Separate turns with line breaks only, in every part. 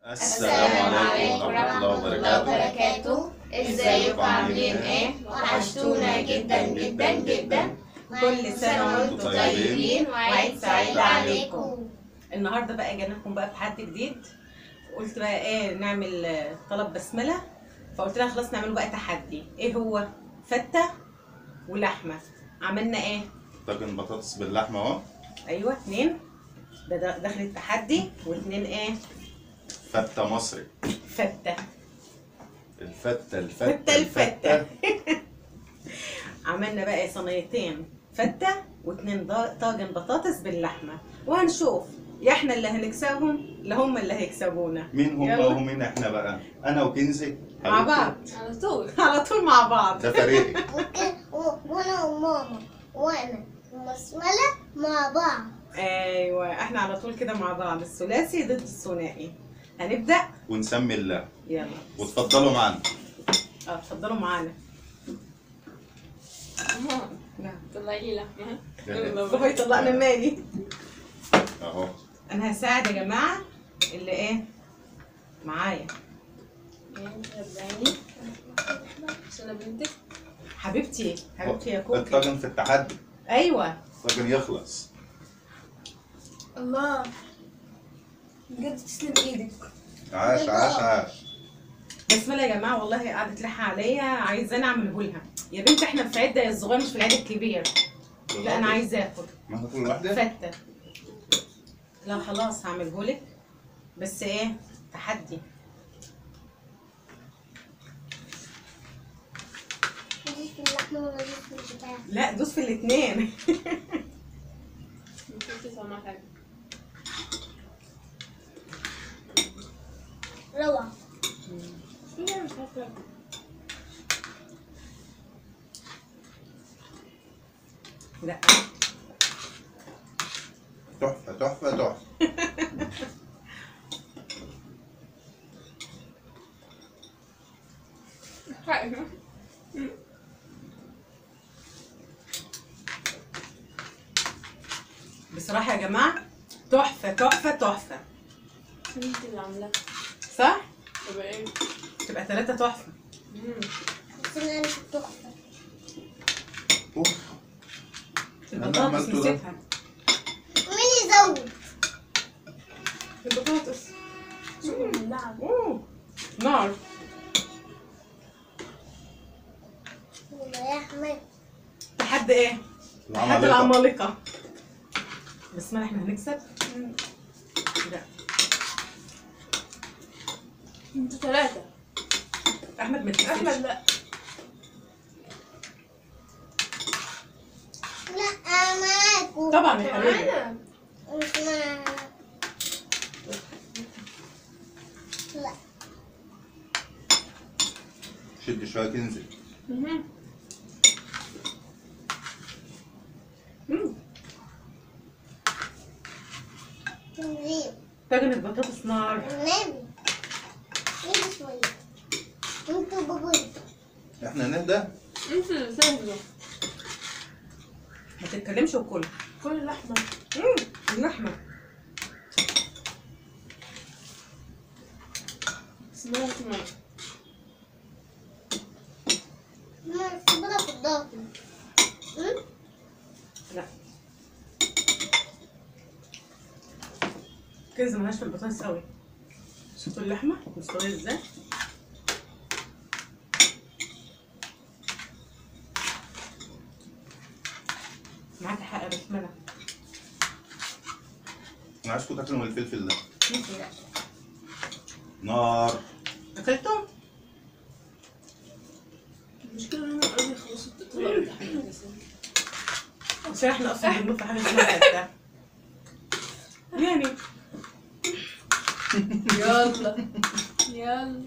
السلام عليكم ورحمة الله وبركاته
وبركاته ازيكم عاملين ايه وحشتونا جدا جدا جدا
كل سنة
وانتم
وانتم طيبين وعيد سعيد عليكم
النهارده بقى جانا لكم بقى بتحدي جديد قلت بقى ايه نعمل آه، طلب بسمله فقلت لها خلاص نعمله بقى تحدي ايه هو فته ولحمه عملنا ايه
طاجن بطاطس باللحمة اهو
ايوه اتنين ده ده داخل التحدي واتنين ايه
فتة مصري
فته
الفتة
فتة
الفتة
الفتة عملنا بقى صينيتين فتة واتنين ضا- طاجن بطاطس باللحمة وهنشوف يا احنا اللي هنكسبهم لا هم اللي هيكسبونا
مين هم
يلا.
ومين احنا بقى انا وكنزي
مع
حبيبتي.
بعض
على طول
على طول مع بعض
ده فريقي
وك- و- وانا وماما وانا ومسملة مع بعض
ايوه احنا على طول كده مع بعض الثلاثي ضد الثنائي هنبدأ
ونسمي الله
يلا
وتفضلوا معانا
اه اتفضلوا معانا نعم
طلعي لي لحمة
بابا يطلقنا مالي
اهو
انا هساعد يا جماعة اللي ايه معايا
تبعيني عشان انا بنتك
حبيبتي حبيبتي يا كوكي
الطاجن في التحدي
ايوه
الطاجن يخلص
الله بجد تسلم ايدك
عاش عاش عاش
بسمله يا جماعه والله قعدت تلح عليا عايزاني اعمله لها يا بنت احنا في عده يا الصغير مش في العيد الكبير لا انا عايزه اخد
ما هو كل واحدة
فته لا خلاص هعمله لك بس ايه تحدي
ندوس في اللحمة وندوس في البتاع
لا دوس في الاثنين
مش تسمع حاجة
روعة
لا مش عارفة
لا
تحفة تحفة تحفة
حاجة
بصراحه يا جماعه تحفه تحفه تحفه
انت اللي عاملاها
صح
تبقى ايه
تبقى ثلاثه تحفه
مم.
بس انا في التحفة
اوف أنا
البطاطس
عملته ده.
نسيتها
مين يزود
البطاطس
مولعة
اوه نار
يلا يا احمد
تحدي ايه تحدي
العمالقة
العمالقه بسم الله احنا هنكسب لا
انتوا ثلاثة
احمد ما تكسبش.
احمد لا
لا معاكم
طبعا يا حبيبي
معانا
مش معانا لا
شد شوية تنزل
مهم.
مم.
نجيب
طاجن البطاطس نار
نامي نيجي شوية انتوا بقول
احنا نهدى
انت اللي سهلة
ما تتكلمش وكل
كل لحمة
مم. اللحمه
اسمها كمان
ما سيبنا في الضغط
لا كنز ملهاش في البطاطس قوي شفتوا اللحمه مستويه ازاي معاكي حق يا بسمله
انا عايزكم تاكلوا من الفلفل ده
لا
نار
اكلتم
المشكلة ان انا قصدي خلصت الطبق التحدي بس
عشان احنا اصلا بنطلع حاجه اسمها فتة يعني
يلا يلا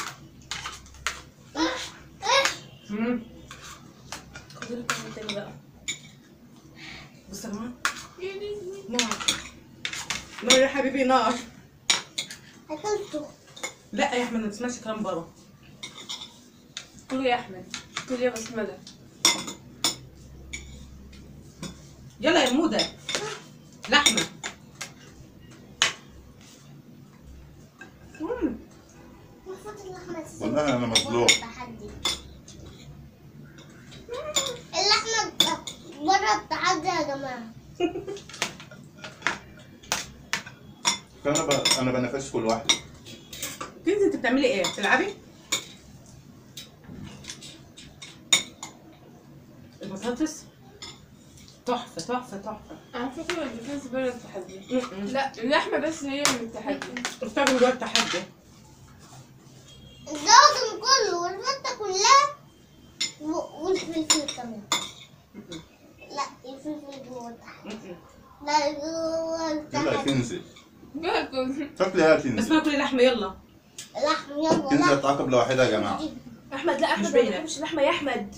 مم.
خدوا لك واحد تاني بقى
بص يا جماعه
يا لهوي.
نار نار يا حبيبي نار
اكلته
لا يا احمد ما تسمعش كلام بابا
كل يا احمد كل يا بسملة
يلا يا مودة لحمة مم.
بس
والله أنا مظلوم.
التحدي اللحمة بره التحدي يا جماعة
فأنا ب... أنا بنافس كل واحد
كنزي انت بتعملي ايه؟ بتلعبي؟ البطاطس تحفة تحفة تحفة
على فكرة الديفنس بره التحدي
م-م.
لا اللحمة بس هي من التحدي
بتعمل جوه التحدي
الدوسن كله والفتة كلها و- والفلفل كمان لا الفلفل جوه التحدي
م-م.
لا جوه
يلا يا
التحدي
كنزي
باكل
شكلي يا
بس
كنزي
ما كل لحمة يلا
لحم يلا
كنزي
لحم
هتعاقب لوحدها يا جماعة
احمد لا
مش
احمد ما
باينة.
بيحبش اللحمة يا احمد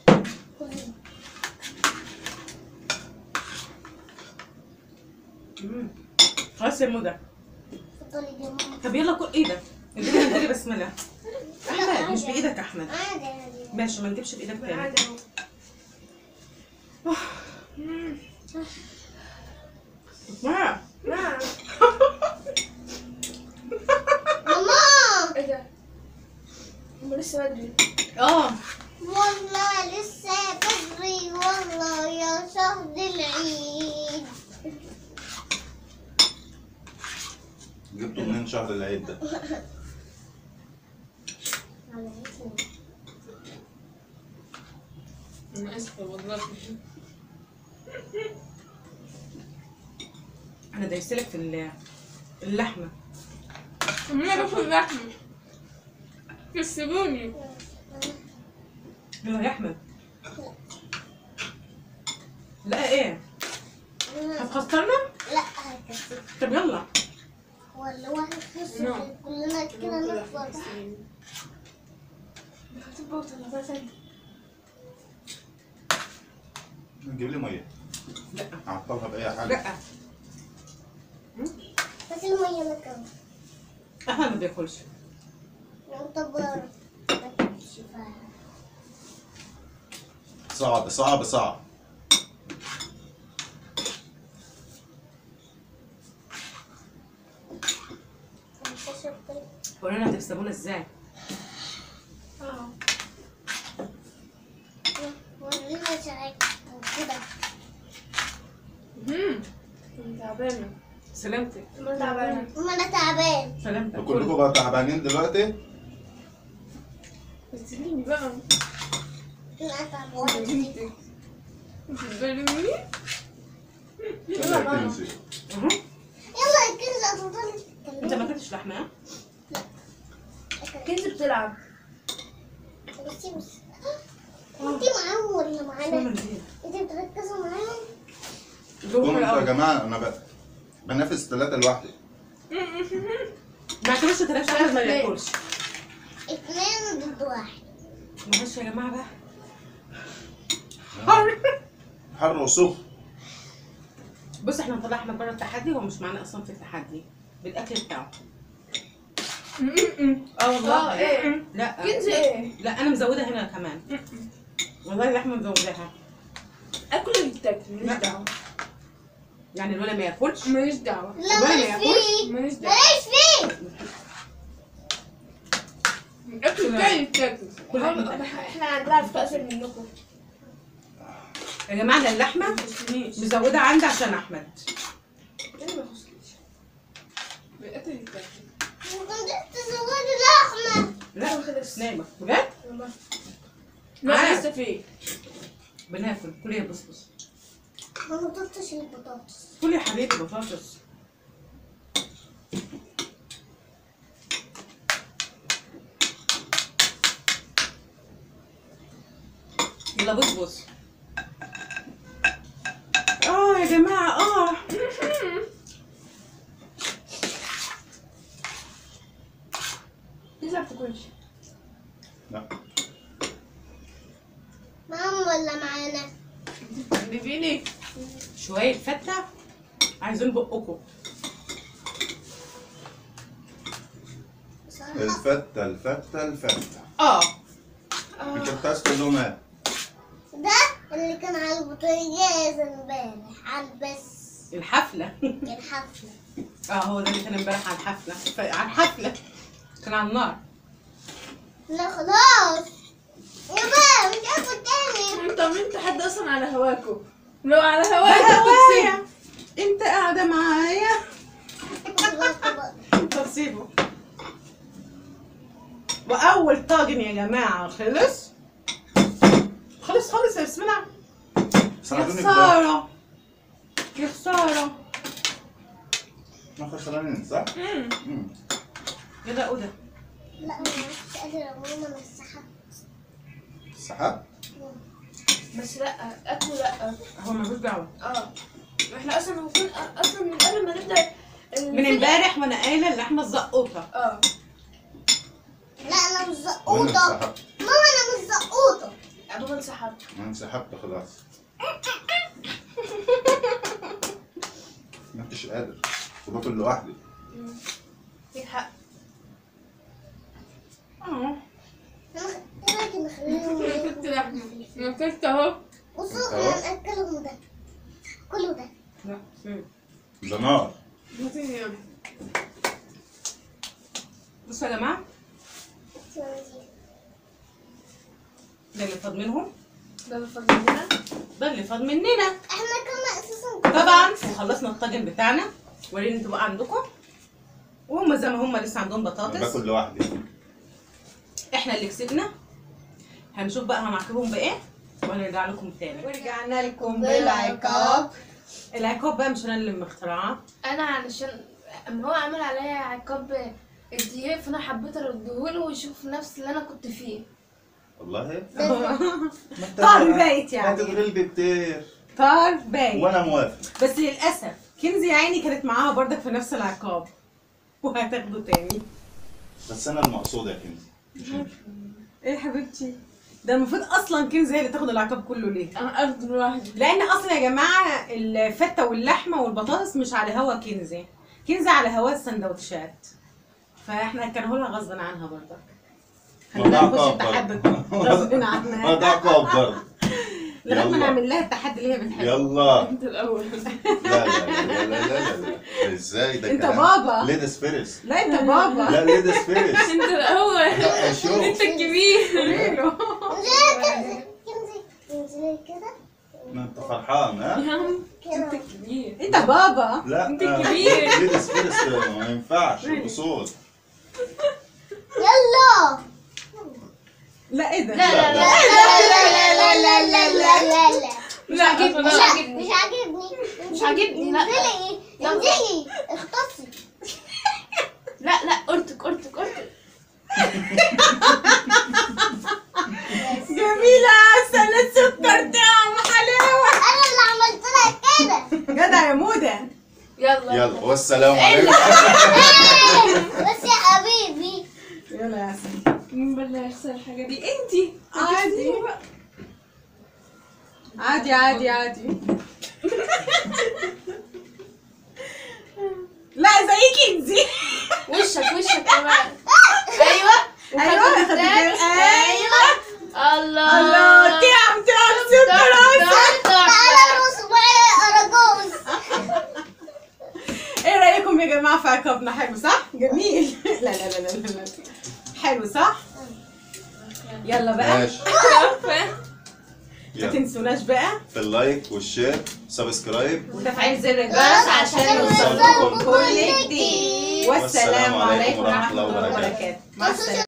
م. خلاص يا مدى
اتفضلي يا ماما
طب يلا كل ايه ده؟ اديني اديني بسملة احمد مش
عادي.
بايدك احمد
عادي عادي
ماشي ما نجيبش بايدك تاني
عادي اهو
ما
نعم
ماما
ايه ده؟ هما لسه بدري
اه
والله لسه بدري والله يا شهر العيد
جبته منين شهر العيد ده
انا اسفة والله
انا دايسلك في ال- اللحمة
انا باكل لحمة كسبوني
يلا يا احمد لا ايه هتخسرنا
لا هكذا
طب يلا
ولا واحد خسر
نعم.
كلنا كده نخسر
جيب لي مية
لا
عطلها بأي حاجة
لا
بس المية ما كان
احمد ما بياكلش
نعتبر ما كانش فاهم
صعب صعب صعب
قولنا هتكسبونا ازاي
اه
ورينا شعرك وكده
امم كنت تعبانة
سلامتك
كنت تعبانة
ما انا تعبان
سلامتك
كلكم بقى تعبانين دلوقتي
بس سيبيني بقى
انا تعبان
بنتك انت بتبلمني
يلا يا كنزي
أهو.
يلا يا كنزة تفضلي
انت ما اكلتش لحمه ها؟
كنت بتلعب
بصي بصي انتي معاهم ولا
شو
معانا؟
منديل
انتي بتركزوا معاهم؟
جوه
قوموا انتوا يا
الأول.
جماعة أنا ب... بنافس ثلاثة لوحدي
ما اكلش ثلاثة احمد ما بياكلش
اتنين ضد واحد
معلش يا جماعه بقى حر
حر وسخن
بص احنا هنطلع احمد بره التحدي هو مش معانا اصلا في التحدي بالاكل بتاعه اه والله
اه ايه
لا
كنت ايه
لا انا مزوده هنا كمان والله اللحمه مزوداها
اكل اللي يتاكل
لا.
ماليش دعوة
يعني الولا ما ياكلش
ماليش دعوة
لا
ولا
ماليش
ياكل؟
فيه
ماليش دعوة
ماليش فيه
الاكل بتاعي يتاكل
كل واحد
هم- احنا عندنا في اكتر منكم
يا جماعه ده اللحمه
مش
مزوده عندي عشان احمد
انا ما خصنيش الاكل يتاكل
كنت تزودي لحمة
لا
خلص
نايمه بجد
والله
لا،
لا لسه فيه
بناكل كل يا بص بص
ما نضفتش البطاطس
كل يا حبيبي بطاطس يلا بص بص اه يا جماعه اه
لسه ما بتاكلش
لا
معاهم ولا معانا؟
بيبيني
شويه فته عايزين بقكم
بصراحة
الفتة الفتة الفتة
اه
انت بتاكل لهم ايه؟
ده اللي كان على البوتاجاز امبارح على البس
الحفله
الحفلة
اه هو ده اللي كان امبارح على الحفله ف- على الحفله كان على النار
لا خلاص يا بقى مش هاكل تاني
انت مين حد اصلا على هواكوا لو على هواك
هوايا انت قاعده معايا
خلاص بقى.
طب سيبه واول طاجن يا جماعه خلص خلص خلص يا بسم الله
بس
يا
انا دوني بده
خساره يا خساره
ما خسرانين صح؟
مم.
مم.
يلا اوضه
لا انا مش قادرة اقوم انا السحاب
سحب
بس لا اكله لا
هو ملوش دعوه
اه احنا اصلا المفروض اصلا من قبل ما نبدا
من امبارح وانا قايله اللحمه الزقوطه
اه
لا انا مش
وانا
زقوطة
انسحبت
ماما انا مش زقوطة
ابو انسحب
انا انسحبت خلاص ما انتش قادر وباكل لوحدي
فيك حق
اه
انا ايه رايك نخليهم
انا كنت لحمه انا كنت اهو
بصوا انا ناكلهم ده كله ده
لا سيب.
ده نار
هاتيني يلا
بصوا يا جماعه ده اللي فاض منهم
ده بفضل مننا
ده اللي فاض مننا
احنا كنا اساسا
طبعا وخلصنا الطاجن بتاعنا وريني انتوا بقى عندكم وهم زي ما هم لسه عندهم
أنا
بطاطس
باكل لوحدي
احنا اللي كسبنا هنشوف بقى هنعاقبهم بايه وهنرجع لكم تاني ورجعنا لكم بالعقاب العقاب بقى مش انا اللي مخترعاه
انا علشان اما هو عمل عليا عقاب الدقيق فانا حبيت اردهوله ويشوف نفس اللي انا كنت فيه
والله
طار بايت يعني
هتتغلبي كتير
طار بايت
وانا موافق
بس للاسف كنزي يا عيني كانت معاها برضك في نفس العقاب وهتاخده تاني
بس انا المقصود يا كنزي مش انت.
ايه يا حبيبتي ده المفروض اصلا كنزي هي اللي تاخد العقاب كله ليه
انا اخده لوحدي
لان اصلا يا جماعه الفته واللحمه والبطاطس مش على هوا كنزي كنزي على هوا السندوتشات فاحنا كان لها غصب عنها برضك
ما ده
خلينا نخش
عقاب
التحدي
برضه.
غصب
ما
عنها
ده عقاب برضه
لغايه ما
يلا.
نعمل لها التحدي اللي هي بتحبه
يلا
انت الاول
لا لا لا لا لا لا لا ازاي ده
انت
كلام؟
بابا.
ليديز فيرست
لا انت بابا
لا ليديز فيرست
انت الاول
شوف
انت الكبير
قوليله.
كنزي كنزي كنزي كده
ما انت فرحان ها
يا عم انت
كده
الكبير
انت بابا
لا
انت كبير.
ليديز فيرست ما ينفعش الاصول
يلا
لا ايه ده
لا لا لا
لا لا لا لا لا لا لا
مش عاجبني مش
لا
عاجبني
مش عاجبني
مش عاجبني، لا.
انزلي
يلا.
انزلي اختصي
لا لا قرتك قرتك قرتك
جميلة سنة سكر طعم حلاوة
انا اللي عملت لك كده
جدع يا مودة
يلا
يلا والسلام عليكم
بس يا حبيبي
يلا يا سنة
مين بقى يخسر الحاجة دي انتي
عادي عادي عادي عادي لا زي كنزي
وشك وشك كمان ايوه
ايوه
وخدت
خدت
التاني.
بالك. ايوه
الله
الله تعم تعم سكر عسل
تعالى وصباعي اراجوز
ايه رايكم يا جماعه في عقابنا حلو صح جميل لا لا لا لا لا لا. حلو صح يلا بقى
ماشي
عارفة
ما
يلا.
تنسوناش بقى
في اللايك والشير سبسكرايب
وتفعيل زر الجرس عشان يوصلكم كل جديد والسلام عليكم ورحمه الله وبركاته مع السلامه